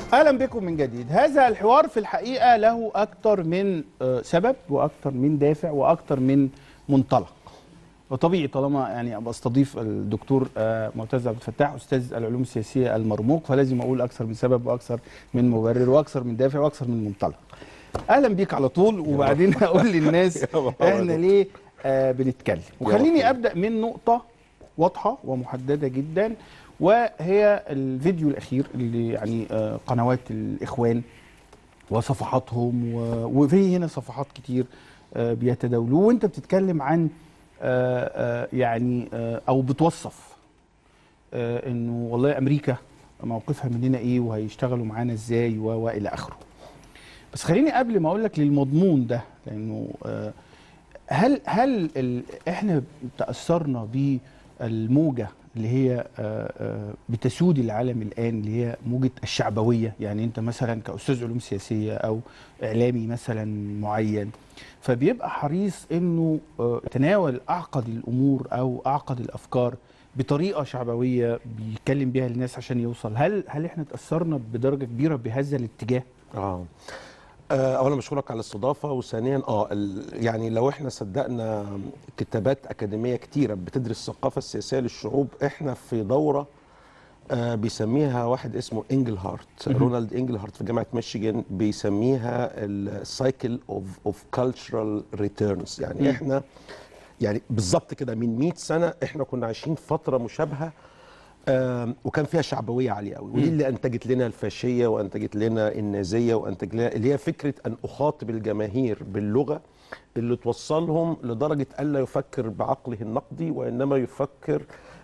اهلا بكم من جديد هذا الحوار في الحقيقه له اكثر من آه، سبب واكثر من دافع واكثر من منطلق وطبيعي طالما يعني بستضيف الدكتور آه، معتز عبد الفتاح استاذ العلوم السياسيه المرموق فلازم اقول اكثر من سبب واكثر من مبرر واكثر من دافع واكثر من منطلق اهلا بيك على طول وبعدين اقول للناس يا مرحبا. احنا ليه آه بنتكلم وخليني ابدا من نقطه واضحه ومحدده جدا وهي الفيديو الاخير اللي يعني آه قنوات الاخوان وصفحاتهم و- وفي هنا صفحات كتير آه بيتداولوه وانت بتتكلم عن آه آه يعني آه او بتوصف آه انه والله امريكا موقفها مننا ايه وهيشتغلوا معانا ازاي و- والى اخره بس خليني قبل ما اقول لك للمضمون ده لانه آه، هل هل ال- احنا تاثرنا بالموجه اللي هي آه، آه، بتسود العالم الان اللي هي موجه الشعبويه يعني انت مثلا كاستاذ علوم سياسيه او اعلامي مثلا معين فبيبقى حريص انه آه، يتناول اعقد الامور او اعقد الافكار بطريقه شعبويه بيتكلم بيها الناس عشان يوصل هل هل احنا تاثرنا بدرجه كبيره بهذا الاتجاه اه آه، اولا بشكرك على الاستضافه وثانيا اه ال- يعني لو احنا صدقنا كتابات اكاديميه كتيره بتدرس الثقافه السياسيه للشعوب احنا في دوره آه بيسميها واحد اسمه انجلهارت رونالد انجلهارت في جامعه ميشيغان بيسميها السايكل اوف اوف كالتشرال ريتيرنز يعني مم. احنا يعني بالظبط كده من 100 سنه احنا كنا عايشين فتره مشابهه آم، وكان فيها شعبويه عاليه قوي ودي اللي انتجت لنا الفاشيه وانتجت لنا النازيه وانتج لنا اللي هي فكره ان اخاطب الجماهير باللغه اللي توصلهم لدرجه الا يفكر بعقله النقدي وانما يفكر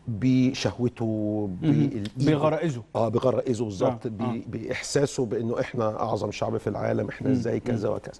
بشهوته بالإيجو. بغرائزه اه بغرائزه بالظبط آه، ب- آه. باحساسه بانه احنا اعظم شعب في العالم احنا مم، ازاي كذا وكذا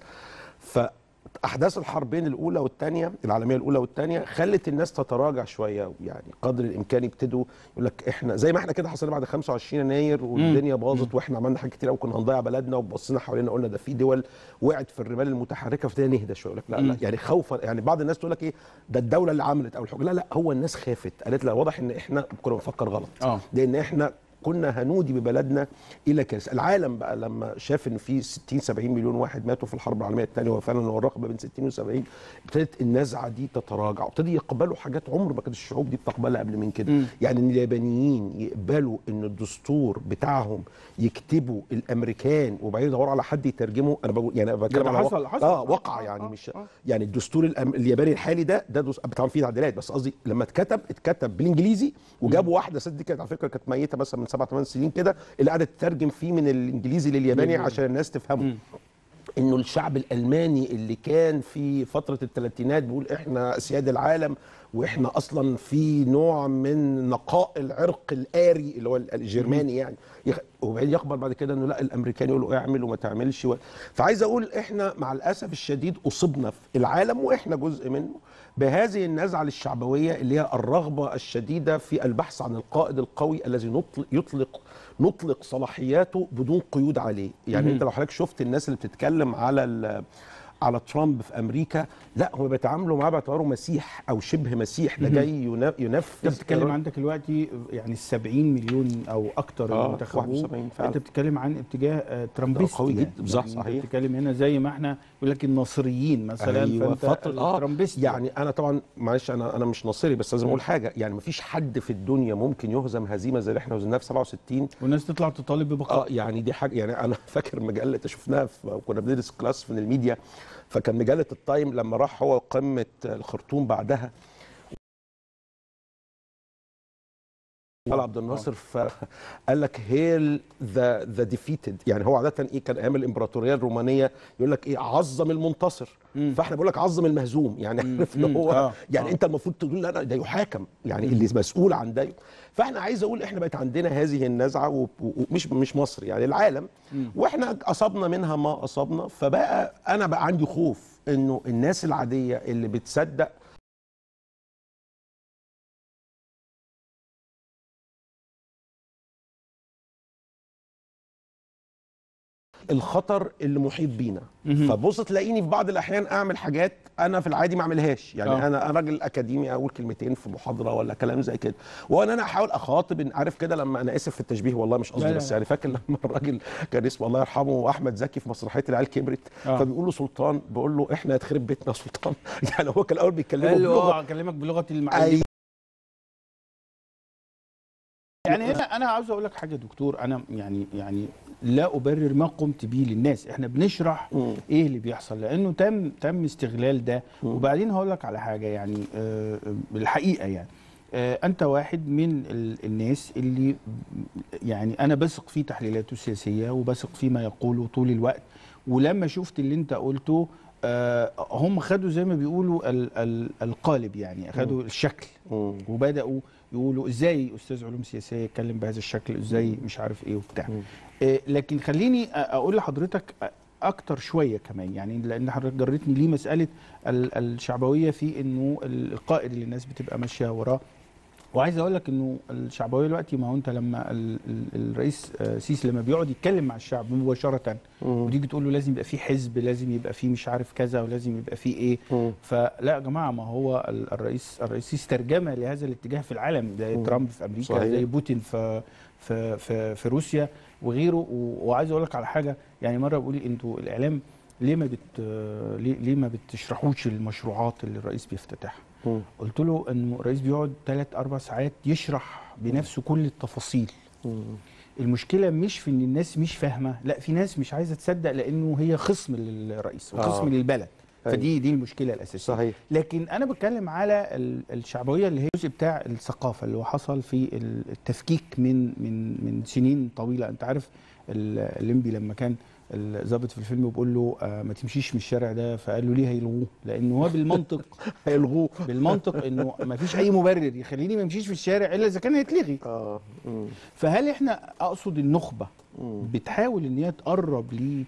فاحداث الحربين الاولى والثانيه العالميه الاولى والثانيه خلت الناس تتراجع شويه يعني قدر الامكان يبتدوا يقول لك احنا زي ما احنا كده حصلنا بعد 25 يناير والدنيا باظت واحنا عملنا حاجات كتير قوي كنا هنضيع بلدنا وبصينا حوالينا قلنا ده في دول وقعت في الرمال المتحركه فابتدينا نهدى شويه يقول لك لا لا مم. يعني خوفا يعني بعض الناس تقول لك ايه ده الدوله اللي عملت او الحكم لا لا هو الناس خافت قالت لا واضح ان احنا كنا بنفكر غلط اه لان احنا كنا هنودي ببلدنا الى كارثه العالم بقى لما شاف ان في 60 70 مليون واحد ماتوا في الحرب العالميه الثانيه وفعلا هو الرقم ما بين 60 و70 ابتدت النزعه دي تتراجع وابتدي يقبلوا حاجات عمر ما كانت الشعوب دي بتقبلها قبل من كده مم. يعني ان اليابانيين يقبلوا ان الدستور بتاعهم يكتبوا الامريكان وبعدين يدوروا على حد يترجمه انا بقول يعني أنا بتكلم ده على حصل- وقع- حصل. اه آه، وقع آه، يعني آه، مش آه. يعني الدستور الأم- الياباني الحالي ده ده دس- طبعا فيه تعديلات بس قصدي لما اتكتب اتكتب بالانجليزي وجابوا واحده ست دي كانت على فكره كانت ميته مثلا من سبع ثمان سنين كده اللي قعدت تترجم فيه من الانجليزي للياباني للياباني. عشان الناس تفهمه مم. انه الشعب الالماني اللي كان في فتره الثلاثينات بيقول احنا اسياد العالم واحنا اصلا في نوع من نقاء العرق الاري اللي هو الجرماني يعني يخ... وبعدين يخبر بعد كده انه لا الامريكان يقولوا اعمل وما تعملش و... فعايز اقول احنا مع الاسف الشديد اصبنا في العالم واحنا جزء منه بهذه النزعه الشعبويه اللي هي الرغبه الشديده في البحث عن القائد القوي الذي نطلق يطلق نطلق صلاحياته بدون قيود عليه يعني مم. انت لو حضرتك شفت الناس اللي بتتكلم على ال- على ترامب في امريكا لا هم بيتعاملوا معاه باعتباره مسيح او شبه مسيح ده جاي ينا- ينفذ انت بتتكلم عندك دلوقتي يعني ال 70 مليون او اكتر آه، اللي انتخبوه 71 فعلا. انت بتتكلم عن اتجاه آه، ترامبيستي قوي يعني. جدا، بالظبط، يعني انت صحيح. بتتكلم هنا زي ما احنا يقول لك الناصريين مثلا ايوه فانت فتره اه ترامبيستي يعني انا طبعا معلش انا انا مش ناصري بس لازم اقول حاجه يعني مفيش حد في الدنيا ممكن يهزم هزيمه زي اللي احنا هزمناها في 67 والناس تطلع تطالب ببقاء اه يعني دي حاجه يعني انا فاكر مجله شفناها في كنا بندرس كلاس من الميديا فكان مجله التايم لما راح هو قمه الخرطوم بعدها قال عبد الناصر فقال لك هيل ذا ذا ديفيتد يعني هو عاده ايه كان ايام الامبراطوريه الرومانيه يقول لك ايه عظم المنتصر مم. فاحنا بنقول لك عظم المهزوم يعني مم. عارف اللي مم. هو آه. يعني آه. انت المفروض تقول لا لا ده يحاكم يعني اللي مسؤول عن ده فاحنا عايز اقول احنا بقت عندنا هذه النزعه و- و- ومش مش مصر يعني العالم مم. واحنا اصبنا منها ما اصبنا فبقى انا بقى عندي خوف انه الناس العاديه اللي بتصدق الخطر اللي محيط بينا فبص تلاقيني في بعض الاحيان اعمل حاجات انا في العادي ما اعملهاش يعني آه. أوه. انا راجل اكاديمي اقول كلمتين في محاضره ولا كلام زي كده وانا انا احاول اخاطب إن- عارف كده لما انا اسف في التشبيه والله مش لا، قصدي لا، بس لا. يعني فاكر لما الراجل كان اسمه الله يرحمه احمد زكي في مسرحيه العيال كبرت آه. فبيقول له سلطان بقول له احنا هتخرب بيتنا يا سلطان يعني هو كان الاول بيتكلموا قال له بلغه اه اكلمك بلغه المعلم أي يعني هنا انا عاوز اقول لك حاجه يا دكتور انا يعني يعني لا ابرر ما قمت به للناس احنا بنشرح مم. ايه اللي بيحصل لانه تم تم استغلال ده وبعدين هقول لك على حاجه يعني آه الحقيقه يعني آه انت واحد من ال- الناس اللي يعني انا بثق في تحليلاته السياسيه وبثق فيما يقوله طول الوقت ولما شفت اللي انت قلته آه هم خدوا زي ما بيقولوا ال ال القالب يعني خدوا الشكل مم. وبداوا يقولوا ازاي استاذ علوم سياسيه يتكلم بهذا الشكل ازاي مش عارف ايه وبتاع آه لكن خليني أ- اقول لحضرتك أ- اكتر شويه كمان يعني لان حضرتك جرتني ليه مساله ال- الشعبويه في انه ال- القائد اللي الناس بتبقى ماشيه وراه وعايز اقول لك انه الشعبويه دلوقتي ما هو انت لما ال- ال- الرئيس آه، سيسي لما بيقعد يتكلم مع الشعب مباشره وتيجي تقول له لازم يبقى في حزب لازم يبقى في مش عارف كذا ولازم يبقى في ايه مم. فلا يا جماعه ما هو ال- الرئيس الرئيس سيسي ترجمه لهذا الاتجاه في العالم زي ترامب في امريكا صحيح. زي بوتين في في في, في روسيا وغيره و- وعايز اقول لك على حاجه يعني مره بقول انتوا الاعلام ليه ما بت ليه, ليه ما بتشرحوش المشروعات اللي الرئيس بيفتتحها مم. قلت له انه الرئيس بيقعد ثلاث اربع ساعات يشرح بنفسه كل التفاصيل مم. المشكله مش في ان الناس مش فاهمه لا في ناس مش عايزه تصدق لانه هي خصم للرئيس وخصم آه. للبلد أيوة. فدي دي المشكله الاساسيه صحيح لكن انا بتكلم على ال- الشعبويه اللي هي الجزء بتاع الثقافه اللي هو حصل في ال- التفكيك من من من سنين طويله انت عارف ال- الليمبي لما كان الضابط في الفيلم بيقول له آه ما تمشيش من الشارع ده فقال له ليه هيلغوه لانه هو بالمنطق هيلغوه بالمنطق انه ما فيش اي مبرر يخليني ما امشيش في الشارع الا اذا كان هيتلغي اه مم. فهل احنا اقصد النخبه مم. بتحاول ان هي تقرب ل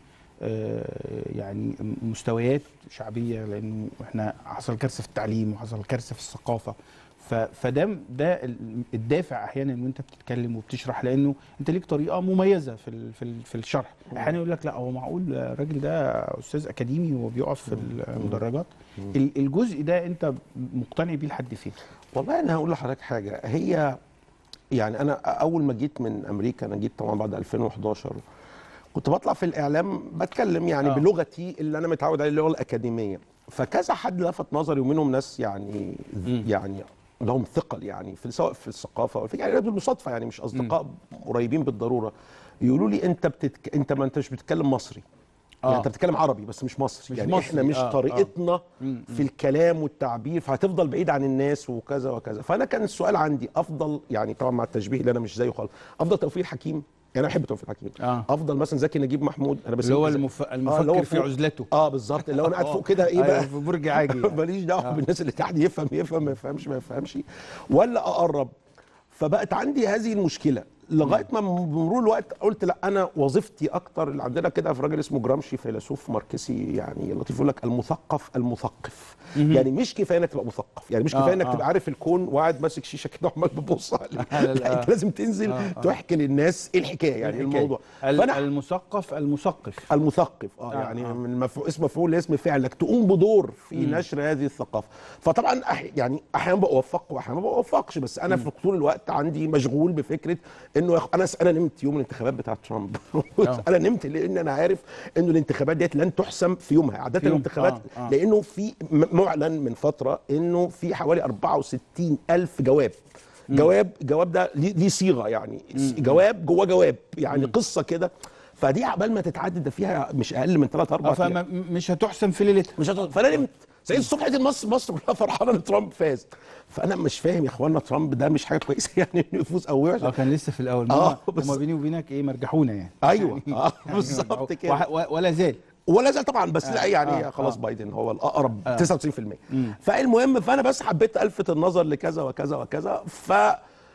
آه، يعني مستويات شعبيه لانه احنا حصل كارثه في التعليم وحصل كارثه في الثقافه ف- فده ده ال- الدافع احيانا ان انت بتتكلم وبتشرح لانه انت ليك طريقه مميزه في ال- في ال- في الشرح احيانا يقول لك لا هو معقول الراجل ده استاذ اكاديمي وبيقف في المدرجات ال- الجزء ده انت مقتنع بيه لحد فين؟ والله انا هقول لحضرتك حاجه هي يعني انا اول ما جيت من امريكا انا جيت طبعا بعد 2011 كنت بطلع في الاعلام بتكلم يعني آه. آه. بلغتي اللي انا متعود عليها اللغه الاكاديميه فكذا حد لفت نظري ومنهم ناس يعني يعني لهم ثقل يعني في سواء في الثقافه وفي يعني بالمصادفه يعني مش اصدقاء قريبين بالضروره يقولوا لي انت بتتك... انت ما انتش بتتكلم مصري آه. يعني انت بتتكلم عربي بس مش مصري مش يعني مصري، احنا مش آه، آه. طريقتنا مم، في الكلام والتعبير فهتفضل بعيد عن الناس وكذا وكذا فانا كان السؤال عندي افضل يعني طبعا مع التشبيه اللي انا مش زيه خالص افضل توفيق حكيم يعني انا بحب توفيق حكيم آه. افضل مثلا زكي نجيب محمود انا بس اللي هو المف... المفكر في عزلته اه بالظبط اللي هو انا قاعد فوق كده ايه أيوة، بقى في برج عاجي يعني. ماليش دعوه آه. بالناس اللي تحت يفهم يفهم ما يفهمش ما يفهمش ولا اقرب فبقت عندي هذه المشكله لغايه ما بمرور الوقت قلت لا انا وظيفتي اكتر اللي عندنا كده في راجل اسمه جرامشي فيلسوف ماركسي يعني لطيف يقول لك المثقف المثقف يعني مش كفايه انك تبقى مثقف يعني مش آه، كفايه انك آه. تبقى عارف الكون وقاعد ماسك شيشه كده وعمال بتبص عليه لا، لا، لا آه. انت لازم تنزل آه، آه. تحكي للناس ايه الحكايه يعني الحكاية. الموضوع ال- فانا المثقف المثقف المثقف اه, آه، يعني آه. من مفعول اسم مفعول لاسم فعل انك تقوم بدور في نشر هذه الثقافه فطبعا أح يعني احيانا بوفق واحيانا ما بوفقش بس انا في طول الوقت عندي مشغول بفكره انه يخ... انا انا نمت يوم الانتخابات بتاعه ترامب آه. انا نمت لان انا عارف انه الانتخابات ديت لن تحسم في يومها عاده في يوم. الانتخابات آه، آه. لانه في م- معلن من فتره انه في حوالي 64 الف جواب جواب جواب ده ليه ليه صيغه يعني جواب جوه جواب يعني قصه كده فدي عبال ما تتعدد ده فيها مش اقل من 3 4 آه، ايام فمش هتحسم في ليلتها مش هتقعد فانا نمت سعيد الصبح دي مصر مصر كلها فرحانه ان ترامب فاز فانا مش فاهم يا اخوانا ترامب ده مش حاجه كويسه يعني انه يفوز او اه يعزل كان لسه في الاول آه، آه بس- هما بيني وبينك ايه مرجحونا يعني ايوه اه يعني بالظبط مرجحوا- كده وح- و- ولا زال ولا زال طبعا بس لا يعني آه، خلاص آه. بايدن هو الاقرب 99% فالمهم فانا بس حبيت الفت النظر لكذا وكذا وكذا ف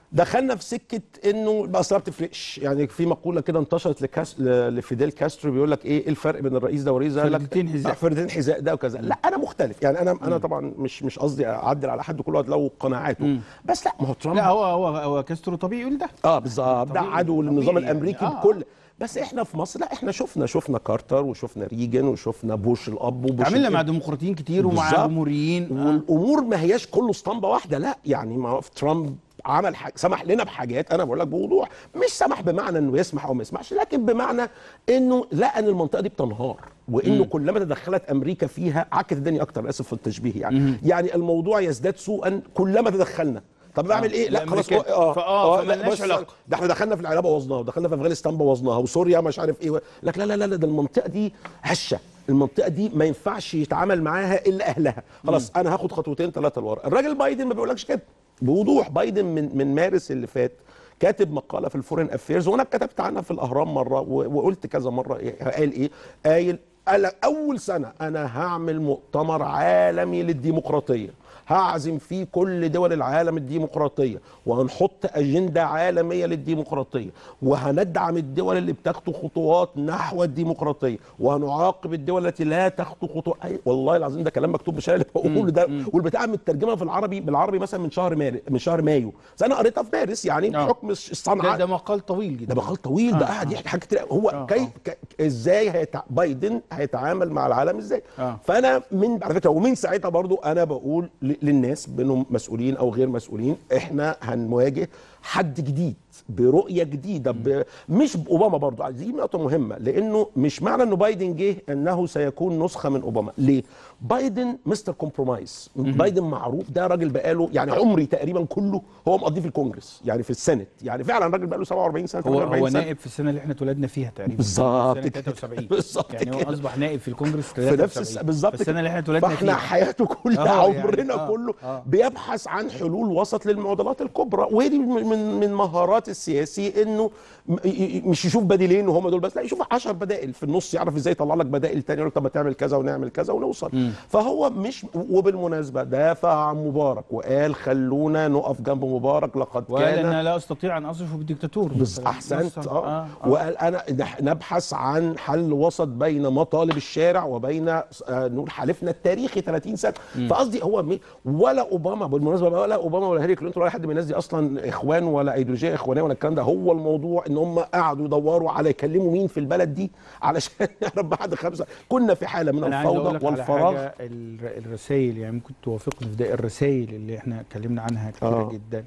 دخلنا في سكه انه بس ما بتفرقش يعني في مقوله كده انتشرت لكاس ل- لفيديل كاسترو بيقول لك ايه إيه الفرق بين الرئيس ده والرئيس ده قال لك فردتين حذاء. آه، فردتين حذاء ده وكذا لا انا مختلف يعني انا انا طبعا مش مش قصدي اعدل على حد كل واحد له قناعاته بس لا ما هو ترامب لا هو هو هو كاسترو طبيعي يقول ده اه بالظبط ده طبيعي، عدو للنظام طبيعي يعني. الامريكي آه. بكل بس احنا في مصر لا احنا شفنا شفنا كارتر وشفنا ريجن وشفنا بوش الاب وبوش عملنا الابن. مع ديمقراطيين كتير ومع بالظبط. جمهوريين آه. والامور ما هياش كله اسطمبه واحده لا يعني ما هو في ترامب عمل حاجة سمح لنا بحاجات انا بقول لك بوضوح مش سمح بمعنى انه يسمح او ما يسمحش لكن بمعنى انه لقى ان المنطقه دي بتنهار وانه كلما تدخلت امريكا فيها عكت الدنيا اكتر اسف في التشبيه يعني يعني الموضوع يزداد سوءا كلما تدخلنا طب بعمل ايه لا خلاص الأمريكان. اه فآه، لا، فملناش بص، علاقة. ده احنا دخلنا في العراق بوظناها ودخلنا في افغانستان بوظناها وسوريا مش عارف ايه لك لا لا لا لا ده المنطقه دي هشه المنطقه دي ما ينفعش يتعامل معاها الا اهلها خلاص انا هاخد خطوتين ثلاثه لورا الراجل بايدن ما بيقولكش كده بوضوح بايدن من من مارس اللي فات كاتب مقاله في الفورين افيرز وانا كتبت عنها في الاهرام مره و- وقلت كذا مره إيه- قال ايه قايل قال اول سنه انا هعمل مؤتمر عالمي للديمقراطيه هعزم فيه كل دول العالم الديمقراطية وهنحط أجندة عالمية للديمقراطية وهندعم الدول اللي بتخطو خطوات نحو الديمقراطية وهنعاقب الدول التي لا تخطو خطوات أي والله العظيم ده كلام مكتوب بالشارع اللي بقوله ده والبتاع مترجمة في العربي بالعربي مثلا من شهر مارس من شهر مايو بس أنا قريتها في مارس يعني آه. بحكم ده, الصنعة ده مقال طويل جدا ده مقال طويل ده آه، قاعد آه. يحكي حاجات كتير هو آه، كيف ك... ازاي هيتع... بايدن هيتعامل مع العالم ازاي آه. فانا من على فكره ومن ساعتها برضو انا بقول ل... للناس بينهم مسؤولين او غير مسؤولين احنا هنواجه حد جديد برؤيه جديده ب... مش باوباما برضو دي نقطه مهمه لانه مش معنى انه بايدن جه انه سيكون نسخه من اوباما ليه بايدن مستر كومبرومايز بايدن معروف ده راجل بقاله يعني عمري تقريبا كله هو مقضيه في الكونجرس يعني في السنت يعني فعلا راجل بقاله 47 سنه هو 48 هو سنة. نائب في السنه اللي احنا اتولدنا فيها تقريبا بالظبط سنه كده. 73 بالظبط يعني هو كده. اصبح نائب في الكونجرس في نفس الس... 73 بالظبط في السنه كده. اللي احنا اتولدنا فاحنا فيها حياته كلها آه، يعني، عمرنا آه، كله آه. بيبحث عن حلول وسط للمعضلات الكبرى وهي دي من من, من مهارات السياسي انه م- ي- ي- مش يشوف بديلين وهم دول بس لا يشوف 10 بدائل في النص يعرف ازاي يطلع لك بدائل تانية يقول لك طب ما تعمل كذا ونعمل كذا ونوصل فهو مش وبالمناسبه دافع عن مبارك وقال خلونا نقف جنب مبارك لقد وقال كان انا لا استطيع ان اصف بالديكتاتور بس مثلاً. احسنت نص- اه, وقال انا نح- نبحث عن حل وسط بين مطالب الشارع وبين آه، نقول حلفنا التاريخي 30 سنه فقصدي هو مي- ولا اوباما بالمناسبه ولا اوباما ولا هيلاري كلينتون ولا حد من الناس دي اصلا اخوان ولا ايديولوجيه اخوانيه ولا الكلام ده هو الموضوع ان هم قعدوا يدوروا على يكلموا مين في البلد دي علشان يعرف بعد خمسه كنا في حاله من انا عايز اقول الفوضى لك على والفراغ حاجه ال- الرسائل يعني ممكن توافقني في ده الرسائل اللي احنا اتكلمنا عنها كتير آه. جدا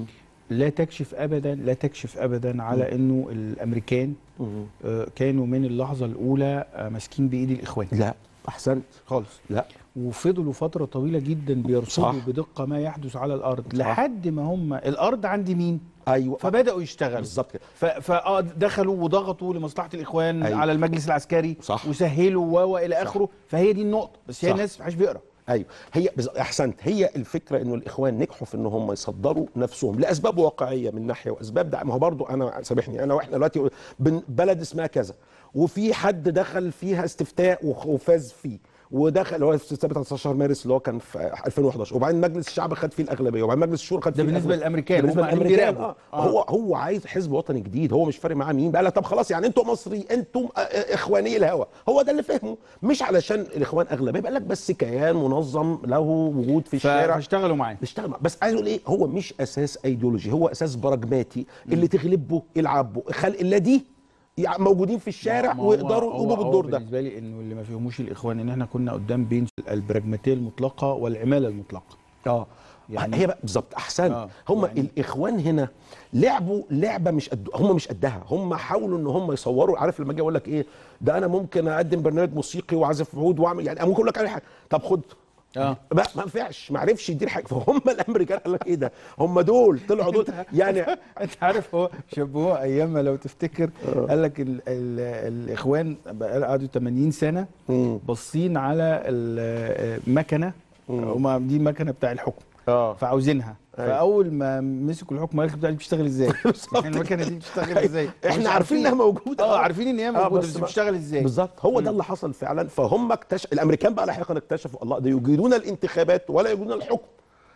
لا تكشف ابدا لا تكشف ابدا على انه الامريكان آه، كانوا من اللحظه الاولى آه، ماسكين بايد الاخوان لا احسنت خالص لا وفضلوا فتره طويله جدا بيرصدوا صح. بدقه ما يحدث على الارض صح. لحد ما هم الارض عند مين ايوه فبداوا يشتغلوا بالظبط كده ف- فاه دخلوا وضغطوا لمصلحه الاخوان أيوة. أيوة. على المجلس العسكري صح. وسهلوا و و الى اخره فهي دي النقطه بس هي صح. الناس مش بيقرا ايوه هي بز- احسنت هي الفكره انه الاخوان نجحوا في ان هم يصدروا نفسهم لاسباب واقعيه من ناحيه واسباب دعم ما هو برضو انا سامحني انا واحنا دلوقتي بن- بلد اسمها كذا وفي حد دخل فيها استفتاء وخ- وفاز فيه ودخل اللي هو استفتاء بتاع 19 مارس اللي هو كان في 2011 وبعدين مجلس الشعب خد فيه الاغلبيه وبعدين مجلس الشورى خد ده فيه بالنسبة الأغلبية. للأمريكان، ده بالنسبه هم قاعدين للامريكان بيراقبوا. آه. آه. هو هو عايز حزب وطني جديد هو مش فارق معاه مين بقى لا طب خلاص يعني انتوا مصري انتم آه، آه، اخواني الهوى هو ده اللي فهمه مش علشان الاخوان اغلبيه بقى لك بس كيان منظم له وجود في ف- الشارع فاشتغلوا معاه نشتغل معاه بس عايز اقول ايه هو مش اساس ايديولوجي هو اساس براجماتي اللي تغلبه العبه خلق الله دي يع- موجودين في الشارع ما هو- ويقدروا هو- يقوموا هو بالدور ده بالنسبه لي انه اللي ما فيهموش الاخوان ان احنا كنا قدام بين البراجماتيه المطلقه والعماله المطلقه اه يعني- هي بقى بالظبط احسن آه، هم يعني- الاخوان هنا لعبوا لعبه مش قد هم مش قدها هم حاولوا ان هم يصوروا عارف لما اجي اقول لك ايه ده انا ممكن اقدم برنامج موسيقي واعزف عود واعمل يعني أنا ممكن اقول لك اي حاجه طب خد اه لا ما ينفعش ما عرفش يدير حاجه فهم الامريكان قال لك ايه ده هم دول طلعوا دول يعني انت عارف هو شبهوه ايام ما لو تفتكر قال لك ال ال الاخوان بقى قعدوا 80 سنه مم. باصين على المكنه هما دي المكنه بتاع الحكم اه فعاوزينها أيوة. فاول ما مسكوا الحكم قال لك بتاع دي بتشتغل ازاي بالظبط يعني المكنه دي بتشتغل ازاي احنا مش عارفين انها موجوده اه عارفين ان هي آه، موجوده بس بس ما- بتشتغل ازاي بالظبط هو ده اللي حصل فعلا فهم اكتشف الامريكان بقى لاحقا اكتشفوا الله ده يجيدون الانتخابات ولا يجيدون الحكم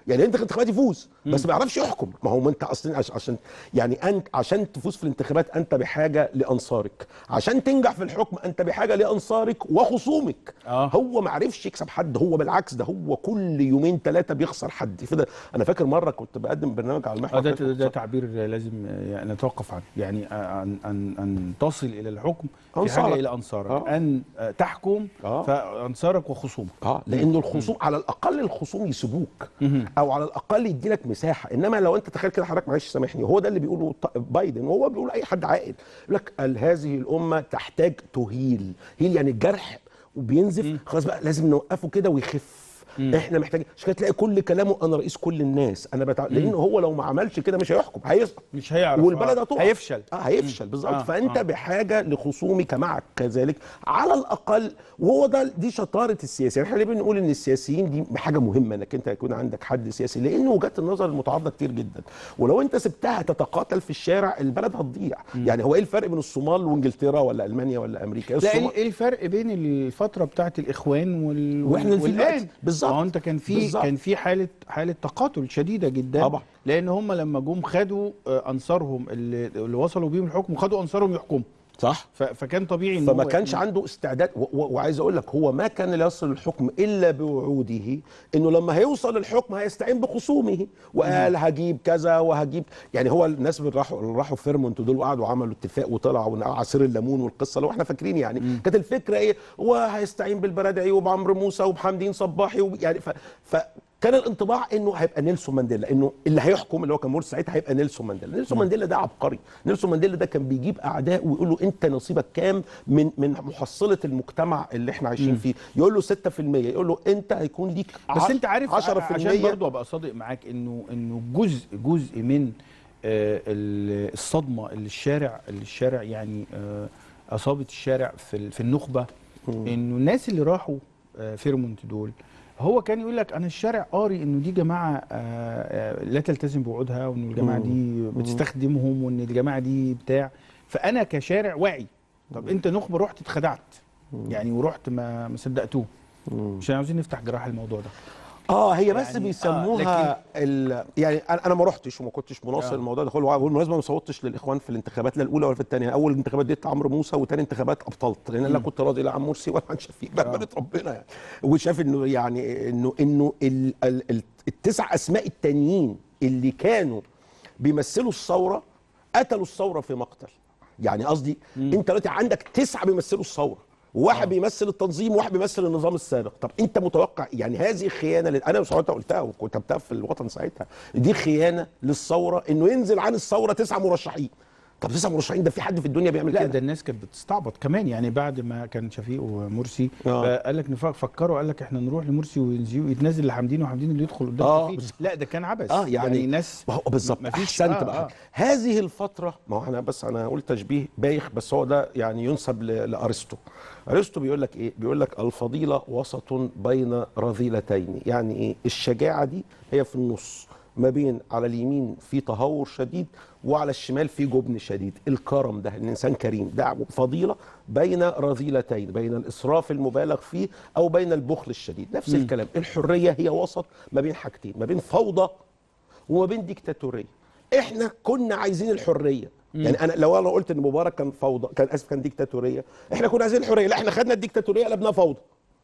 يعني انت الانتخابات يفوز بس ما يعرفش يحكم ما هو ما انت اصلا عش- عشان يعني انت عشان تفوز في الانتخابات انت بحاجه لانصارك عشان تنجح في الحكم انت بحاجه لانصارك وخصومك آه. هو ما عرفش يكسب حد هو بالعكس ده هو كل يومين ثلاثه بيخسر حد فده انا فاكر مره كنت بقدم برنامج على اه المحور ده كان ده تعبير لازم يعني نتوقف عنه يعني ان ان ان تصل الى الحكم في أنصارك. حاجه الى انصارك آه. ان تحكم آه. فانصارك وخصومك اه لانه الخصوم على الاقل الخصوم يسيبوك او على الاقل يدي لك مساحه انما لو انت تخيل كده حضرتك معلش سامحني هو ده اللي بيقوله ط- بايدن وهو بيقول اي حد عاقل يقول لك ال- هذه الامه تحتاج تهيل هيل يعني الجرح وبينزف خلاص بقى لازم نوقفه كده ويخف احنا محتاجين عشان كده تلاقي كل كلامه انا رئيس كل الناس انا بتع... لانه هو لو ما عملش كده مش هيحكم هيسقط مش هيعرف والبلد آه. هتقع هيفشل اه هيفشل بالظبط آه، فانت آه. بحاجه لخصومك معك كذلك على الاقل وهو ده دي شطاره السياسه يعني احنا ليه بنقول ان السياسيين دي حاجه مهمه انك انت يكون عندك حد سياسي لان وجهات النظر المتعارضه كتير جدا ولو انت سبتها تتقاتل في الشارع البلد هتضيع يعني هو ايه الفرق بين الصومال وانجلترا ولا المانيا ولا امريكا لا الصومال- ايه الفرق بين الفتره بتاعت الاخوان وال... وإحنا في والان دلوقتي. بالظبط. ما هو انت كان في بالظبط. كان في حاله حاله تقاتل شديده جدا طبعا. لان هم لما جم خدوا آه، انصارهم اللي, اللي وصلوا بيهم الحكم وخدوا انصارهم يحكموا صح ف... فكان طبيعي ان فما هو- كانش عنده استعداد و- و- وعايز اقول لك هو ما كان ليصل الحكم الا بوعوده انه لما هيوصل الحكم هيستعين بخصومه وقال هجيب كذا وهجيب يعني هو الناس اللي راحوا اللي راحوا فيرمونت دول وقعدوا عملوا اتفاق وطلعوا عصير الليمون والقصه لو احنا فاكرين يعني كانت الفكره ايه هو هيستعين بالبرادعي وبعمرو موسى وبحمدين صباحي وب- يعني ف, ف كان الانطباع انه هيبقى نيلسون مانديلا انه اللي هيحكم اللي هو كان مرسي ساعتها هيبقى نيلسون مانديلا نيلسون مانديلا ده عبقري نيلسون مانديلا ده كان بيجيب اعداء ويقول له انت نصيبك كام من من محصله المجتمع اللي احنا عايشين فيه يقول له 6% يقول له انت هيكون ليك بس عش- انت عارف 10% عشان برضو ابقى صادق معاك انه انه جزء جزء من آه، ال- الصدمه اللي الشارع اللي الشارع يعني آه، اصابت الشارع في ال- في النخبه انه الناس اللي راحوا آه، فيرمونت دول هو كان يقول لك انا الشارع قاري انه دي جماعه آه، آه، لا تلتزم بوعودها وان الجماعه دي بتستخدمهم وان الجماعه دي بتاع فانا كشارع واعي طب انت نخبه رحت اتخدعت يعني ورحت ما ما صدقتوه مش عاوزين نفتح جراح الموضوع ده اه هي بس يعني- آه، بيسموها ال... يعني انا أنا ما رحتش وما كنتش مناصر آه. الموضوع ده خالص وبالمناسبه ما صوتش للاخوان في الانتخابات لا الاولى ولا في الثانيه اول انتخابات ديت عمرو موسى وثاني انتخابات ابطلت لان انا لا كنت راضي لا عن مرسي ولا عن شفيق بأمانة ربنا يعني وشاف انه يعني انه انه ال... ال... ال... التسع اسماء التانيين اللي كانوا بيمثلوا الثوره قتلوا الثوره في مقتل يعني قصدي انت دلوقتي عندك تسعه بيمثلوا الثوره وواحد آه. بيمثل التنظيم وواحد بيمثل النظام السابق طب انت متوقع يعني هذه خيانه لل... انا ساعتها قلتها وكتبتها في الوطن ساعتها دي خيانه للثوره انه ينزل عن الثوره تسعه مرشحين طب تسعه مرشحين ده في حد في الدنيا بيعمل لا كده ده الناس كانت بتستعبط كمان يعني بعد ما كان شفيق ومرسي آه. قال لك نفكر فكروا قال لك احنا نروح لمرسي وينزلوا يتنازل لحمدين وحمدين اللي يدخل قدام آه، شفيق لا ده كان عبث اه يعني, ناس ما هو بالظبط مفيش- احسنت آه، بقى آه. هذه الفتره ما هو انا بس انا هقول تشبيه بايخ بس هو ده يعني ينسب ل- لارسطو ارسطو بيقول لك ايه بيقول لك الفضيله وسط بين رذيلتين يعني ايه الشجاعه دي هي في النص ما بين على اليمين في تهور شديد وعلى الشمال في جبن شديد الكرم ده الانسان كريم ده فضيله بين رذيلتين بين الاسراف المبالغ فيه او بين البخل الشديد نفس الكلام الحريه هي وسط ما بين حاجتين ما بين فوضى وما بين ديكتاتوريه احنا كنا عايزين الحريه يعني انا لو انا قلت ان مبارك كان فوضى كان اسف كان ديكتاتوريه احنا كنا عايزين الحريه لا احنا خدنا الديكتاتوريه قلبناها فوضى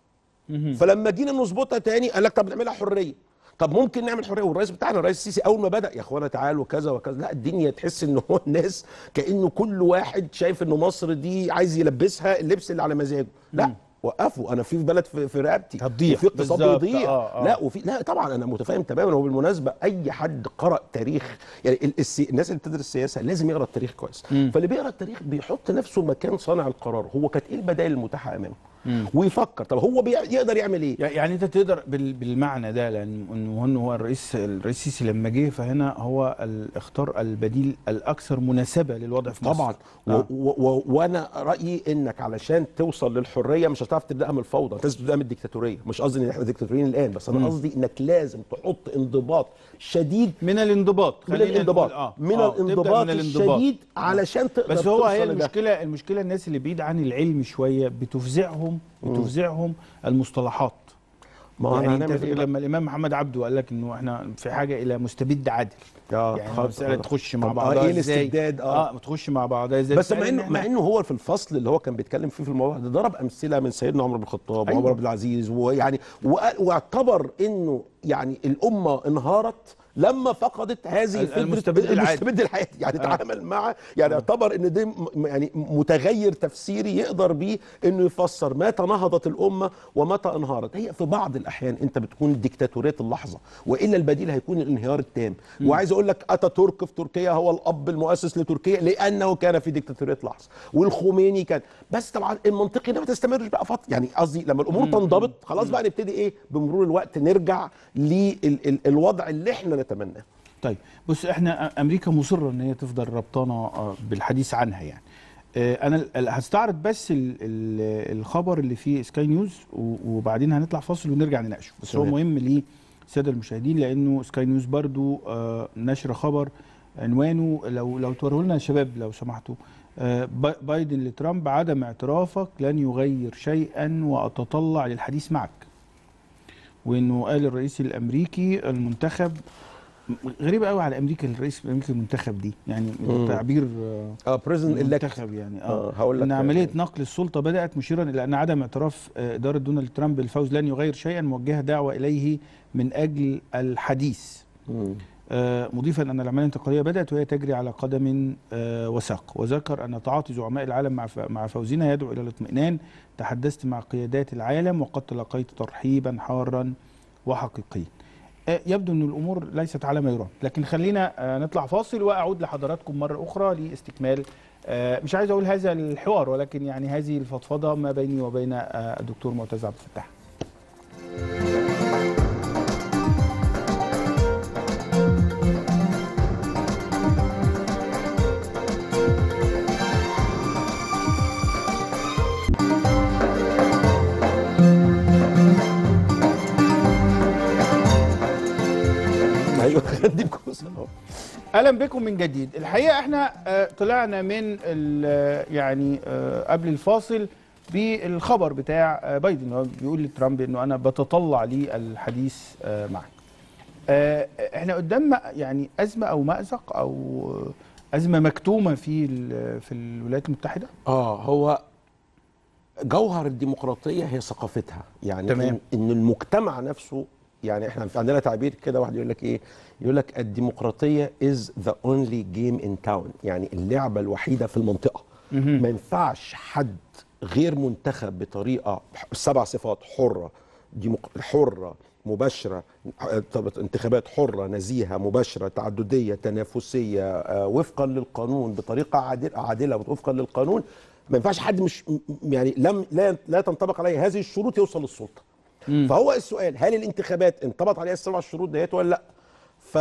فلما جينا نظبطها تاني قال لك طب نعملها حريه طب ممكن نعمل حريه والرئيس بتاعنا الرئيس السيسي اول ما بدا يا اخوانا تعالوا كذا وكذا لا الدنيا تحس ان هو الناس كانه كل واحد شايف انه مصر دي عايز يلبسها اللبس اللي على مزاجه لا وقفوا انا في بلد في, في رقبتي هتضيع. وفي اقتصاد بالظبط. بيضيع آه، آه. لا وفي لا طبعا انا متفاهم تماما وبالمناسبه اي حد قرا تاريخ يعني ال- السي... الناس اللي بتدرس سياسه لازم يقرا التاريخ كويس فاللي بيقرا التاريخ بيحط نفسه مكان صانع القرار هو كانت ايه البدائل المتاحه امامه ويفكر طب هو بي... يقدر يعمل ايه يعني انت تقدر بال- بالمعنى ده لان انه هن- هو الرئيس الرئيس السيسي لما جه فهنا هو ال- اختار البديل الاكثر مناسبه للوضع في مصر طبعا و... آه. و... و... وانا رايي انك علشان توصل للحريه مش هتعرف تبداها من الفوضى انت لازم تبداها من الديكتاتوريه مش قصدي ان احنا ديكتاتوريين الان بس انا قصدي انك لازم تحط انضباط شديد من الانضباط من خلينا الانضباط نقول- آه. من آه. تبدأ الانضباط من الانضباط. الشديد علشان تقدر بس هو هي توصل لده. المشكله المشكله الناس اللي بعيد عن العلم شويه بتفزعهم بتفزعهم المصطلحات ما هو يعني أنا انت هنعمل فاكر إيه بقى؟ لما الامام محمد عبده قال لك انه احنا في حاجه الى مستبد عادل آه، يعني خلاص، المساله خلاص. تخش مع طب بعضها ايه ازاي الاستبداد اه, اه تخش مع بعضها ازاي بس الفرق مع إن انه مع إحنا- انه هو في الفصل اللي هو كان بيتكلم فيه في الموضوع ده ضرب امثله من سيدنا عمر بن الخطاب أيوة. وعمر بن العزيز ويعني وقال- واعتبر انه يعني الامه انهارت لما فقدت هذه فكرة المستبد العادي. المستبد الحياتي يعني آه. تعامل مع يعني اعتبر ان ده م- يعني متغير تفسيري يقدر بيه انه يفسر متى نهضت الامه ومتى انهارت هي في بعض الاحيان انت بتكون ديكتاتوريه اللحظه والا البديل هيكون الانهيار التام وعايز اقول لك اتاتورك في تركيا هو الاب المؤسس لتركيا لانه كان في ديكتاتوريه لحظه والخميني كان بس طبعا المنطقي ده ما تستمرش بقى فتره يعني قصدي لما الامور تنضبط خلاص بقى نبتدي ايه بمرور الوقت نرجع للوضع اللي احنا نتمناه طيب بص احنا أ- امريكا مصره ان هي تفضل ربطانه آه، بالحديث عنها يعني آه، انا ال- ال- هستعرض بس ال ال الخبر اللي في سكاي نيوز و- وبعدين هنطلع فاصل ونرجع نناقشه بس هو تمام. مهم للساده المشاهدين لانه سكاي نيوز برضو آه، نشر خبر عنوانه لو لو توريه لنا يا شباب لو سمحتوا آه، باي- بايدن لترامب عدم اعترافك لن يغير شيئا واتطلع للحديث معك وانه قال الرئيس الامريكي المنتخب غريبه قوي على امريكا الرئيس الامريكي المنتخب دي يعني مم. تعبير آه، اه بريزنت المنتخب يعني اه, آه، هقول لك ان عمليه نقل السلطه بدات مشيرا الى ان عدم اعتراف آه، اداره دونالد ترامب بالفوز لن يغير شيئا موجهه دعوه اليه من اجل الحديث مم. آه، مضيفا ان العمليه الانتقاليه بدات وهي تجري على قدم آه، وساق وذكر ان تعاطي زعماء العالم مع ف- مع فوزنا يدعو الى الاطمئنان تحدثت مع قيادات العالم وقد تلقيت ترحيبا حارا وحقيقيا آه، يبدو ان الامور ليست على ما يرام لكن خلينا آه، نطلع فاصل واعود لحضراتكم مره اخرى لاستكمال آه، مش عايز اقول هذا الحوار ولكن يعني هذه الفضفضه ما بيني وبين آه، الدكتور معتز عبد الفتاح ايوه دي بكوسه أهو. اهلا بكم من جديد الحقيقه احنا آه، طلعنا من ال- يعني آه، قبل الفاصل بالخبر بتاع آه، بايدن هو بيقول لترامب انه انا بتطلع للحديث آه، معك آه، احنا قدام م- يعني ازمه او مازق او آه، ازمه مكتومه في ال- في الولايات المتحده اه هو جوهر الديمقراطيه هي ثقافتها يعني تمام. إن, ان المجتمع نفسه يعني احنا في عندنا تعبير كده واحد يقول لك ايه يقول لك الديمقراطيه از ذا اونلي جيم ان تاون يعني اللعبه الوحيده في المنطقه مهم. ما ينفعش حد غير منتخب بطريقه سبع صفات حره ديمق... حره مباشره طب انتخابات حره نزيهه مباشره تعدديه تنافسيه آه، وفقا للقانون بطريقه عادل عادله وفقا للقانون ما ينفعش حد مش م- يعني لم لا لا تنطبق عليه هذه الشروط يوصل للسلطه مم. فهو السؤال هل الانتخابات انطبق عليها السبع شروط ديت ولا لا ف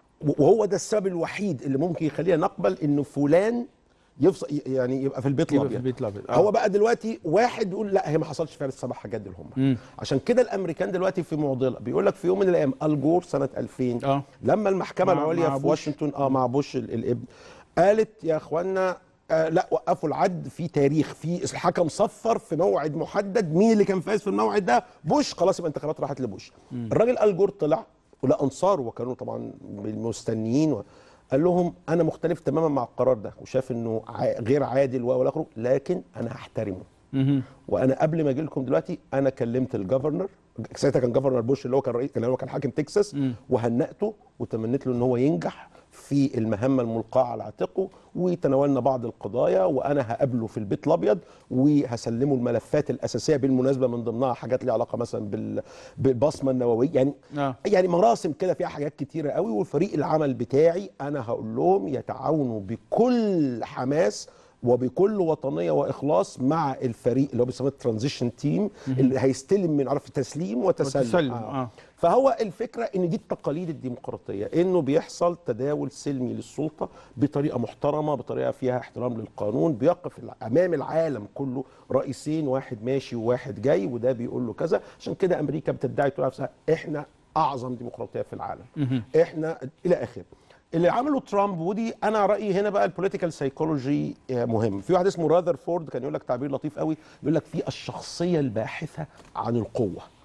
وهو ده السبب الوحيد اللي ممكن يخلينا نقبل انه فلان يفصل يعني يبقى في البيت يبقى في الابيض البيت الابيض آه. هو بقى دلوقتي واحد يقول لا هي ما حصلش فعلا السبع حاجات دول هم مم. عشان كده الامريكان دلوقتي في معضله بيقول لك في يوم من الايام الجور سنه 2000 آه. لما المحكمه مع- العليا مع في بوش. واشنطن اه مع بوش ال- الابن قالت يا اخوانا آه لا وقفوا العد في تاريخ في الحكم صفر في موعد محدد مين اللي كان فايز في الموعد ده بوش خلاص يبقى انتخابات راحت لبوش الراجل الجور طلع ولا انصاره وكانوا طبعا مستنيين و... قال لهم انا مختلف تماما مع القرار ده وشاف انه ع- غير عادل والى اخره لكن انا هحترمه مهم. وانا قبل ما اجي لكم دلوقتي انا كلمت الجفرنر ساعتها كان جفرنر بوش اللي هو كان رئيس اللي هو كان حاكم تكساس مم. وهنأته وتمنيت له ان هو ينجح في المهمه الملقاه على عاتقه وتناولنا بعض القضايا وانا هقابله في البيت الابيض وهسلمه الملفات الاساسيه بالمناسبه من ضمنها حاجات ليها علاقه مثلا بال- بالبصمه النوويه يعني آه. يعني مراسم كده فيها حاجات كتيره قوي والفريق العمل بتاعي انا هقول لهم يتعاونوا بكل حماس وبكل وطنيه واخلاص مع الفريق اللي هو بيسموه الترانزيشن تيم اللي هيستلم من عرف تسليم وتسلم, وتسلم، آه. فهو الفكره ان دي التقاليد الديمقراطيه انه بيحصل تداول سلمي للسلطه بطريقه محترمه بطريقه فيها احترام للقانون بيقف امام العالم كله رئيسين واحد ماشي وواحد جاي وده بيقول له كذا عشان كده امريكا بتدعي تقول نفسها احنا اعظم ديمقراطيه في العالم احنا الى اخره اللي عمله ترامب ودي انا رايي هنا بقى البوليتيكال سايكولوجي مهم في واحد اسمه راذرفورد كان يقول لك تعبير لطيف قوي يقول لك في الشخصيه الباحثه عن القوه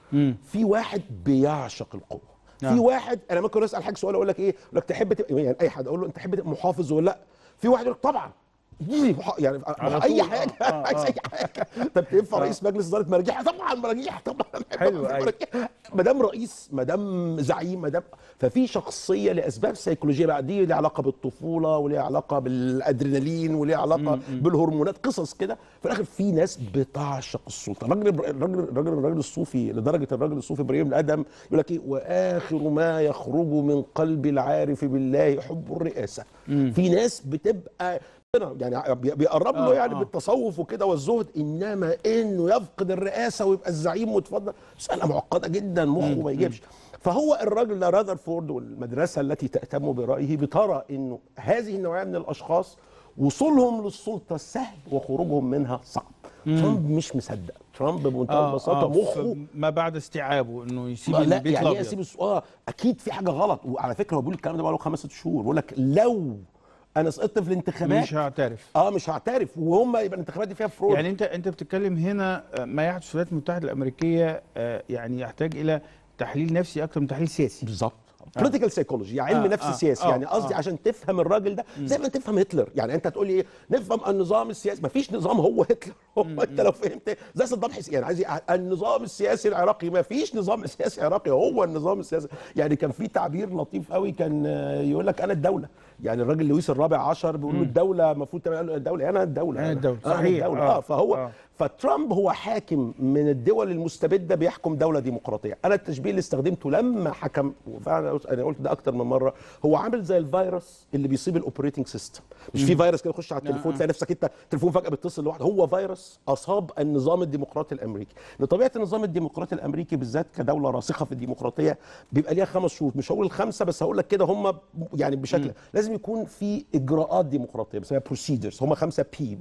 مم. في واحد بيعشق القوه نعم. في واحد انا ممكن اسال حضرتك سؤال اقول لك ايه اقول لك تحب تبقى يعني اي حد اقول له انت تحب تبقى محافظ ولا لا في واحد يقول لك طبعا دي مح- يعني على اي طول. حاجه آه، آه، عايز آه. اي حاجه طب تنفع آه. رئيس مجلس اداره مراجيح طبعا مراجيح طبعا حلو، أيوة. ما دام رئيس ما دام زعيم ما دام ففي شخصيه لاسباب سيكولوجيه بقى دي ليها علاقه بالطفوله وليها علاقه بالادرينالين وليها علاقه بالهرمونات قصص كده في الاخر في ناس بتعشق السلطه الراجل الراجل الراجل الراجل الصوفي لدرجه الراجل الصوفي ابراهيم الادم يقول لك ايه واخر ما يخرج من قلب العارف بالله حب الرئاسه في ناس بتبقى يعني بي- بيقرب له آه، يعني آه. بالتصوف وكده والزهد انما انه يفقد الرئاسه ويبقى الزعيم متفضل مساله معقده جدا مخه ما يجيبش فهو الراجل ده راذرفورد والمدرسه التي تهتم برايه بترى انه هذه النوعيه من الاشخاص وصولهم للسلطه سهل وخروجهم منها صعب ترامب مش مصدق ترامب بمنتهى البساطه مخه ما بعد استيعابه انه يسيب ما لا البيت يعني ايه الابيض اسيب الس- اه اكيد في حاجه غلط وعلى فكره هو بيقول الكلام ده بقاله خمس ست شهور بيقول لك لو انا سقطت في الانتخابات مش هعترف اه مش هعترف وهم يبقى الانتخابات دي فيها فرود يعني انت انت بتتكلم هنا آه، ما يحدث في الولايات المتحده الامريكيه آه، يعني يحتاج الى تحليل نفسي اكثر من تحليل سياسي بالظبط بوليتيكال سايكولوجي علم آه، نفس آه، سياسي آه، يعني قصدي آه. عشان تفهم الراجل ده زي ما تفهم هتلر يعني انت تقول لي ايه نفهم النظام السياسي مفيش نظام هو هتلر هو انت لو فهمت زي صدام حسين يعني عايز إيه؟ النظام السياسي العراقي مفيش نظام سياسي عراقي هو النظام السياسي يعني كان في تعبير لطيف قوي كان آه، يقول لك انا الدوله يعني الراجل لويس الرابع عشر بيقول له الدوله المفروض تعمل الدوله انا الدوله أنا الدولة. أنا صحيح. الدولة. آه. اه فهو آه. فترامب هو حاكم من الدول المستبده بيحكم دوله ديمقراطيه انا التشبيه اللي استخدمته لما حكم وفعلا قلت- انا قلت ده اكتر من مره هو عامل زي الفيروس اللي بيصيب الاوبريتنج سيستم مش في فيروس كده يخش على التليفون تلاقي نفسك انت التليفون فجاه بيتصل لوحده هو فيروس اصاب النظام الديمقراطي الامريكي لطبيعه النظام الديمقراطي الامريكي بالذات كدوله راسخه في الديمقراطيه بيبقى ليها خمس شروط مش هقول الخمسه بس هقول لك كده هم يعني بشكل لازم يكون في اجراءات ديمقراطيه بنسميها بروسيدرز هم خمسه بي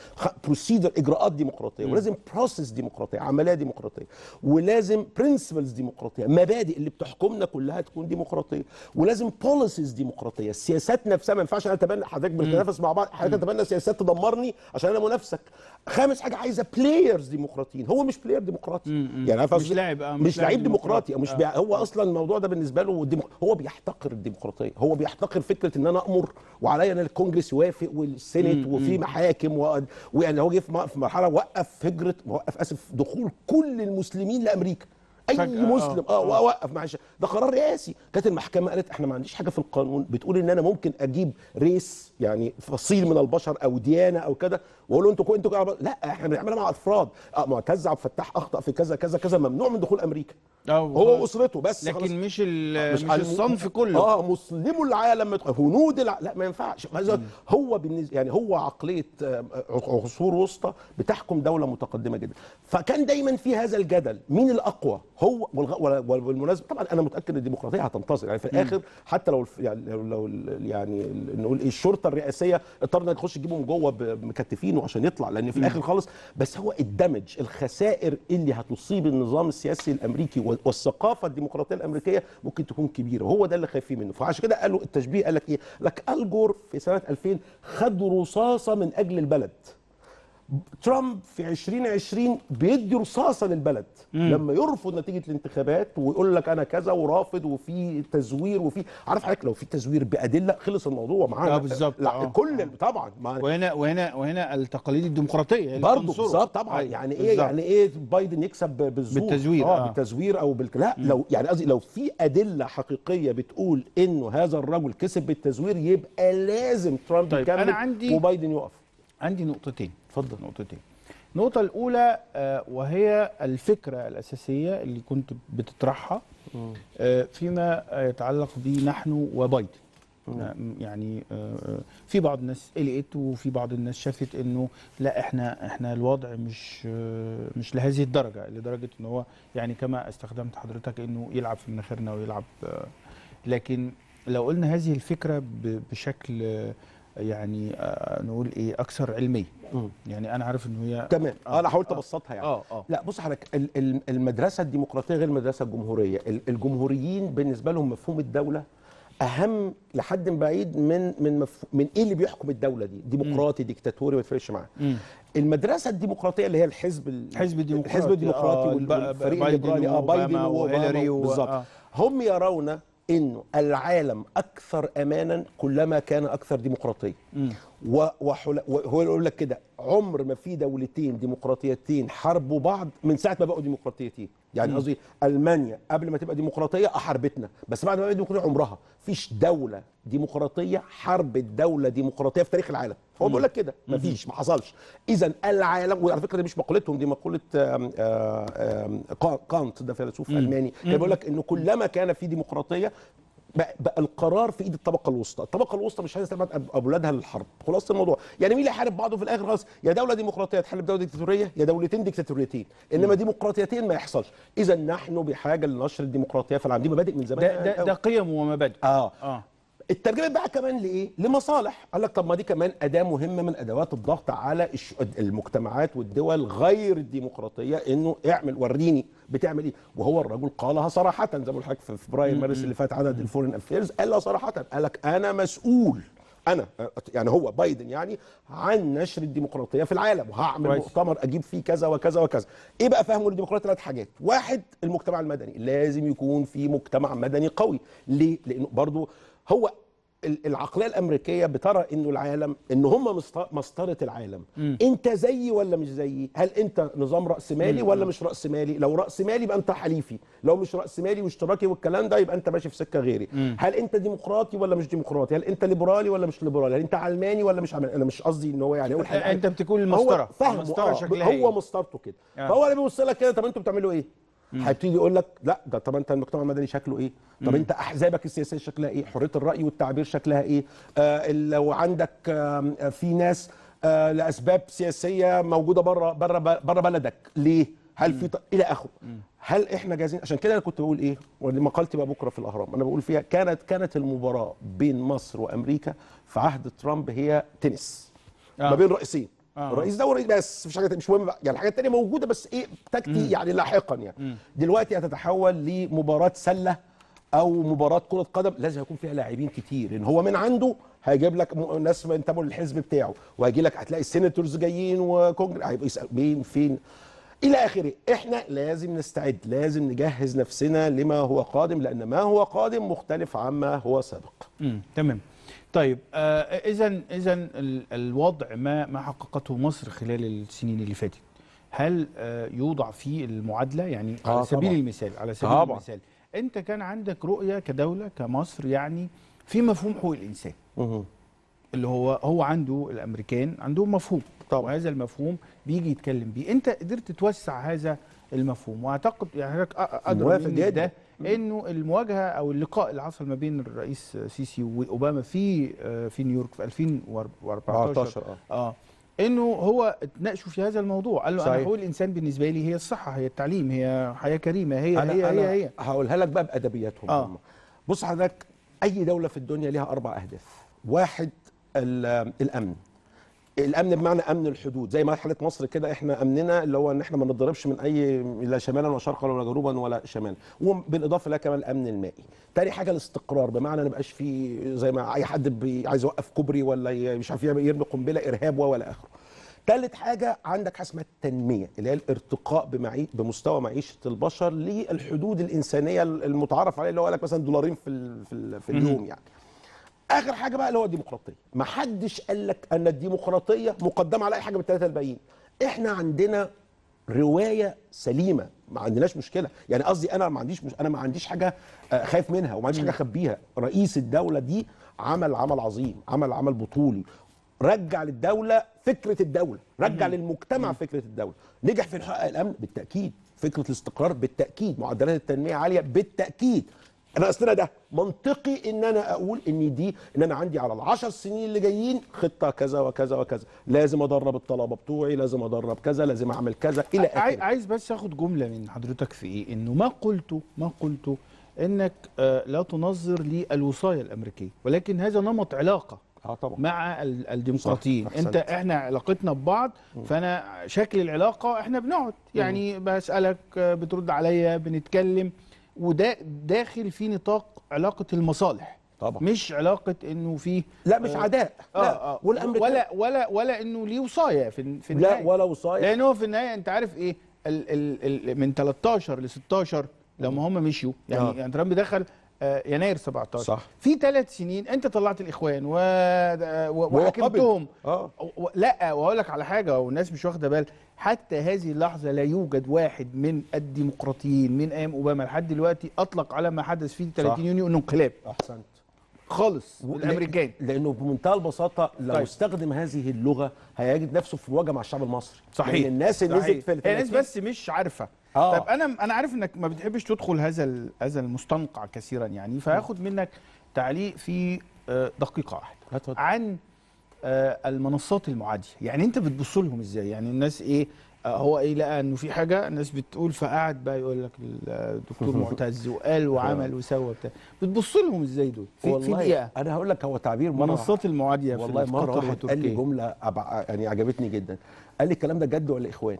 بروسيدر اجراءات ديمقراطيه ولازم بروسيس ديمقراطيه عمليه ديمقراطيه ولازم برنسبلز ديمقراطيه مبادئ اللي بتحكمنا كلها تكون ديمقراطيه ولازم بوليسيز ديمقراطيه السياسات نفسها ما ينفعش انا اتبنى حضرتك بنتنافس مع بعض حضرتك تتبنى سياسات تدمرني عشان انا منافسك خامس حاجه عايزه بلايرز ديمقراطيين هو مش بلاير ديمقراطي يعني عارف مش قصدي؟ لاعب، آه، مش, مش لاعب لعيب ديمقراطي ديمقراطي. مش آه. بيع... هو اصلا الموضوع ده بالنسبه له الديمق... هو بيحتقر الديمقراطيه هو بيحتقر فكره ان انا امر وعليا ان الكونجرس يوافق والسينات وفي محاكم و... ويعني هو جه في م- في مرحله وقف هجره وقف اسف دخول كل المسلمين لامريكا اي فجأة، مسلم آه، اه وقف معلش ده قرار رئاسي كانت المحكمه قالت احنا ما عنديش حاجه في القانون بتقول ان انا ممكن اجيب ريس يعني فصيل من البشر او ديانه او كده واقول له انتوا كو- انتوا كده لا احنا بنعملها مع افراد اه معتز عبد الفتاح اخطا في كذا كذا كذا ممنوع من دخول امريكا آه، هو واسرته بس خلاص. لكن مش ال- مش, على- الصنف كله اه مسلمو العالم مدخل- هنود الع... لا ما ينفعش عايز- هو بالنسبه يعني هو عقليه آه، عصور وسطى بتحكم دوله متقدمه جدا فكان دايما في هذا الجدل مين الاقوى هو والغ... وال- وال- بالمناسبه طبعا انا متاكد ان الديمقراطيه هتنتصر يعني في الاخر حتى لو الف- يعني لو, لو ال- يعني ال- نقول ايه الشرطه الرئاسيه اضطرنا نخش نجيبهم جوه ب- مكتفينه عشان يطلع لان في الاخر خالص بس هو الدمج الخسائر اللي هتصيب النظام السياسي الامريكي وال- والثقافه الديمقراطيه الامريكيه ممكن تكون كبيره وهو ده اللي خايفين منه فعشان كده قالوا التشبيه قال لك ايه لك الجور في سنه 2000 خد رصاصه من اجل البلد ترامب في 2020 بيدي رصاصه للبلد لما يرفض نتيجه الانتخابات ويقول لك انا كذا ورافض وفي تزوير وفي عارف حضرتك لو في تزوير بادله خلص الموضوع معانا آه، بالظبط، لا آه. كل طبعا ما وهنا وهنا وهنا التقاليد الديمقراطيه اللي برضه بتنصره. بالظبط طبعا أيوة، يعني ايه بالظبط. يعني ايه بايدن يكسب ب- بالزور بالتزوير، اه آه. بالتزوير او بال لا لو يعني قصدي لو في ادله حقيقيه بتقول انه هذا الرجل كسب بالتزوير يبقى لازم ترامب طيب، يكمل أنا عندي- وبايدن يقف عندي نقطتين اتفضل. نقطتين النقطة الأولى آه، وهي الفكرة الأساسية اللي كنت بتطرحها آه، فيما يتعلق بي نحن وبايدن آه، يعني آه، آه، في بعض الناس قلقت وفي بعض الناس شافت انه لا احنا احنا الوضع مش آه، مش لهذه الدرجه لدرجه ان هو يعني كما استخدمت حضرتك انه يلعب في مناخيرنا ويلعب آه، لكن لو قلنا هذه الفكره ب- بشكل آه، يعني آه، نقول ايه اكثر علميه مم. يعني انا عارف ان هي تمام آه، انا حاولت آه، ابسطها يعني اه اه لا بص حضرتك ال- ال- المدرسه الديمقراطيه غير المدرسه الجمهوريه ال- الجمهوريين بالنسبه لهم مفهوم الدوله اهم لحد بعيد من من مف... من ايه اللي بيحكم الدوله دي ديمقراطي ديكتاتوري ما تفرقش معاه المدرسه الديمقراطيه اللي هي الحزب ال- حزب الديمقراطي. الحزب الديمقراطي آه، وال- ب- والفريق بايدن الليبرالي اه وأوباما بايدن وهيلاري وهيلاري و- بالظبط آه. هم يرون انه العالم اكثر امانا كلما كان اكثر ديمقراطيه و- وحل... وهو يقول لك كده عمر ما في دولتين ديمقراطيتين حاربوا بعض من ساعه ما بقوا ديمقراطيتين يعني قصدي المانيا قبل ما تبقى ديمقراطيه احاربتنا بس بعد ما بقت ديمقراطيه عمرها فيش دوله ديمقراطيه حربت دوله ديمقراطيه في تاريخ العالم هو بيقول لك كده ما فيش ما حصلش اذا العالم وعلى فكره دي مش مقولتهم دي مقوله آم، آم، آم، قا- كانت ده فيلسوف الماني كان بيقول لك انه كلما كان في ديمقراطيه بقى, بقى القرار في ايد الطبقه الوسطى، الطبقه الوسطى مش عايزه تبعت أب- اولادها للحرب، خلاص الموضوع، يعني مين اللي يحارب بعضه في الاخر خلاص يا دوله ديمقراطيه تحارب دوله ديكتاتوريه يا دولتين ديكتاتوريتين، انما ديمقراطيتين ما يحصلش، اذا نحن بحاجه لنشر الديمقراطيه في العالم، دي مبادئ من زمان ده, ده, قوي. ده قيم ومبادئ اه اه الترجمه بقى كمان لايه؟ لمصالح، قال لك طب ما دي كمان اداه مهمه من ادوات الضغط على الش- المجتمعات والدول غير الديمقراطيه انه اعمل وريني بتعمل ايه؟ وهو الرجل قالها صراحه زي ما بقول لحضرتك في فبراير مارس اللي فات عدد الفورين افيرز قالها صراحه قال لك انا مسؤول انا يعني هو بايدن يعني عن نشر الديمقراطيه في العالم وهعمل كويس. مؤتمر اجيب فيه كذا وكذا وكذا ايه بقى فهمه للديمقراطيه ثلاث حاجات واحد المجتمع المدني لازم يكون في مجتمع مدني قوي ليه لانه برضو هو ال- العقليه الامريكيه بترى انه العالم ان هم مست- مسطره العالم انت زيي ولا مش زيي هل انت نظام راسمالي ولا مش راسمالي لو راسمالي يبقى انت حليفي لو مش راسمالي واشتراكي والكلام ده يبقى انت ماشي في سكه غيري هل انت ديمقراطي ولا مش ديمقراطي هل انت ليبرالي ولا مش ليبرالي هل انت علماني ولا مش علماني انا مش قصدي ان هو يعني يقول حاجه انت بتكون هو المسطره فاهمه المسطره آه شكلها هو إيه؟ مسطرته كده آه. فهو اللي بيبص لك كده طب انتوا بتعملوا ايه هيبتدي يقول لك لا ده طب انت المجتمع المدني شكله ايه طب انت احزابك السياسيه شكلها ايه حريه الراي والتعبير شكلها ايه آه لو عندك آه آه، في ناس آه لاسباب سياسيه موجوده بره بره بره بلدك ليه هل في ط... الى اخره هل احنا جاهزين عشان كده انا كنت بقول ايه ودي مقالتي بقى بكره في الاهرام انا بقول فيها كانت كانت المباراه بين مصر وامريكا في عهد ترامب هي تنس آه. ما بين رئيسين آه. الرئيس ده ورئيس بس مش حاجه مش مهم بقى يعني الحاجات التانيه موجوده بس ايه تكفي يعني لاحقا يعني دلوقتي هتتحول لمباراه سله او مباراه كره قدم لازم يكون فيها لاعبين كتير لان هو من عنده هيجيب لك م- ناس ينتموا للحزب بتاعه وهيجي لك هتلاقي السيناتورز جايين وكونجرس هيبقوا يسال مين فين الى اخره احنا لازم نستعد لازم نجهز نفسنا لما هو قادم لان ما هو قادم مختلف عما هو سابق امم تمام طيب اذا اذا الوضع ما ما حققته مصر خلال السنين اللي فاتت هل آه، يوضع فيه المعادله يعني آه، على سبيل طبعاً. المثال على سبيل طبعاً. المثال انت كان عندك رؤيه كدوله كمصر يعني في مفهوم حقوق الانسان اللي هو هو عنده الامريكان عندهم مفهوم طبعا. وهذا المفهوم بيجي يتكلم بيه انت قدرت توسع هذا المفهوم واعتقد يعني حضرتك أ- ادرى موافق مني جداً. ده انه المواجهه او اللقاء اللي حصل ما بين الرئيس سيسي واوباما في آه، في نيويورك في 2014 14 اه اه انه هو اتناقشوا في هذا الموضوع قال له انا صحيح. حقوق الانسان بالنسبه لي هي الصحه هي التعليم هي حياه كريمه هي أنا هي أنا هي هي هقولها لك بقى بادبياتهم آه. هم. بص حضرتك اي دوله في الدنيا ليها اربع اهداف واحد ال- الامن الامن بمعنى امن الحدود زي ما حاله مصر كده احنا امننا اللي هو ان احنا ما نتضربش من اي لا شمالا ولا شرقا ولا جنوبا ولا شمالا وبالاضافه لها كمان الامن المائي تاني حاجه الاستقرار بمعنى ما يبقاش في زي ما اي حد بي- عايز يوقف كوبري ولا ي- مش عارف يعمل- يرمي قنبله ارهاب ولا اخره ثالث حاجه عندك حاجه اسمها التنميه اللي هي الارتقاء بمعي... بمستوى معيشه البشر للحدود الانسانيه المتعارف عليها اللي هو قال لك مثلا دولارين في ال... في, ال... في اليوم يعني اخر حاجه بقى اللي هو الديمقراطيه ما حدش قال لك ان الديمقراطيه مقدمه على اي حاجه من الثلاثه الباقيين احنا عندنا روايه سليمه ما عندناش مشكله يعني قصدي انا ما عنديش مش... انا ما عنديش حاجه آه، خايف منها وما عنديش حاجه اخبيها رئيس الدوله دي عمل عمل عظيم عمل عمل بطولي رجع للدوله فكره الدوله رجع للمجتمع فكره الدوله نجح في نحقق الامن بالتاكيد فكره الاستقرار بالتاكيد معدلات التنميه عاليه بالتاكيد انا اصلنا ده منطقي ان انا اقول ان دي ان انا عندي على العشر سنين اللي جايين خطه كذا وكذا وكذا لازم ادرب الطلبه بتوعي لازم ادرب كذا لازم اعمل كذا الى عاي- اخره عايز بس اخد جمله من حضرتك في ايه انه ما قلته ما قلته انك آه، لا تنظر للوصايه الامريكيه ولكن هذا نمط علاقه اه طبعا مع ال- الديمقراطيين صح، انت أحسنت. احنا علاقتنا ببعض فانا شكل العلاقه احنا بنقعد يعني بسالك آه، بترد عليا بنتكلم وده داخل في نطاق علاقه المصالح طبعا. مش علاقه انه في لا مش عداء اه لا اه والامريكان ولا ولا ولا انه ليه وصايه في في لا النهايه ولا وصاية لان هو في النهايه انت عارف ايه ال ال ال من 13 ل 16 لما هم مشيوا يعني, آه. يعني ترامب دخل آه، يناير 17 صح. في ثلاث سنين انت طلعت الاخوان و... و... وهو وحكمتهم قبل. اه و... لا واقول لك على حاجه والناس مش واخده بال حتى هذه اللحظه لا يوجد واحد من الديمقراطيين من ايام اوباما لحد دلوقتي اطلق على ما حدث في 30 يونيو انه انقلاب احسنت خالص و- الامريكان لانه بمنتهى البساطه لو طيب. استخدم هذه اللغه هيجد نفسه في مواجهه مع الشعب المصري صحيح لأن الناس اللي صحيح. نزلت في ال هي الناس 30 بس مش عارفه آه. طب انا انا عارف انك ما بتحبش تدخل هذا ال- هذا المستنقع كثيرا يعني فهاخد منك تعليق في آه، دقيقه واحده اتفضل. عن آه، المنصات المعاديه يعني انت بتبص لهم ازاي يعني الناس ايه آه، هو ايه لقى انه في حاجه الناس بتقول فقعد بقى يقول لك الدكتور معتز وقال وعمل وسوى بتاع بتبص لهم ازاي دول في, في والله دقيقه انا هقول لك هو تعبير مرة منصات المعاديه في والله في مره قطر واحد قال لي وتركيا جمله أبع... يعني عجبتني جدا قال لي الكلام ده جد ولا اخوان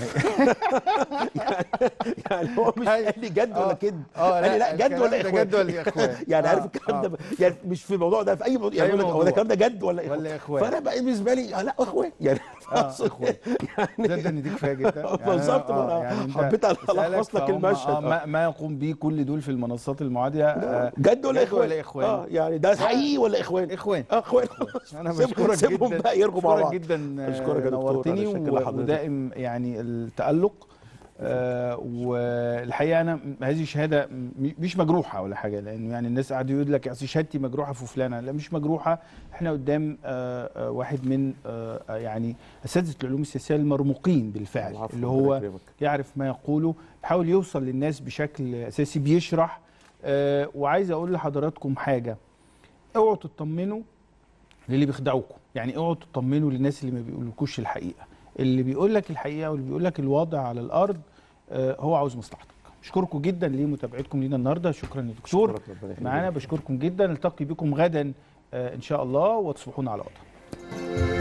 يعني هو مش أيوة. قال لي جد آه. ولا كده اه قال لي لا جد الكلام ولا ده اخوان جد ولا اخوان يعني عارف آه، الكلام آه. ده يعني مش في الموضوع ده في اي موضوع يعني أي يقول لك هو ده موضوع. الكلام ده جد ولا اخوان ولا إخوان. فانا بقى بالنسبه لي آه، لا اخوان يعني اه اخوان يعني ده ان دي كفايه جدا يعني بالظبط، أنا- ما آه، أنا يعني أنت حبيت اسالك ألخص لك فهم- المشهد. آه ما, ما يقوم به كل دول في المنصات المعاديه آه جد ولا اخوان ولا اخوان اه يعني ده حقيقي ولا اخوان اخوان اه اخوان انا سيب- بشكرك سيبهم جدا بقى يرجوا مع بشكرك بعض جدا آه، أشكرك يا دكتور، نورتني أنا شاكر و- لحضرتك. ودائم يعني التالق آه والحقيقه انا م- هذه شهاده م- مش مجروحه ولا حاجه لانه يعني الناس قاعدوا يقول لك اصل شهادتي مجروحه في فلانه لا مش مجروحه احنا قدام آه آه واحد من آه آه، يعني اساتذه العلوم السياسيه المرموقين بالفعل العفو، اللي ربنا هو يكرمك. يعرف ما يقوله بيحاول يوصل للناس بشكل اساسي بيشرح آه وعايز اقول لحضراتكم حاجه اوعوا تطمنوا للي بيخدعوكم يعني اوعوا تطمنوا للناس اللي ما بيقولكوش الحقيقه اللي بيقول لك الحقيقه واللي بيقول لك الوضع على الارض آه هو عاوز مصلحتك اشكركم جدا لمتابعتكم لينا النهارده شكرا يا دكتور أشكرك، ربنا يخليك. معانا بشكركم جدا نلتقي بكم غدا آه ان شاء الله وتصبحون على وضع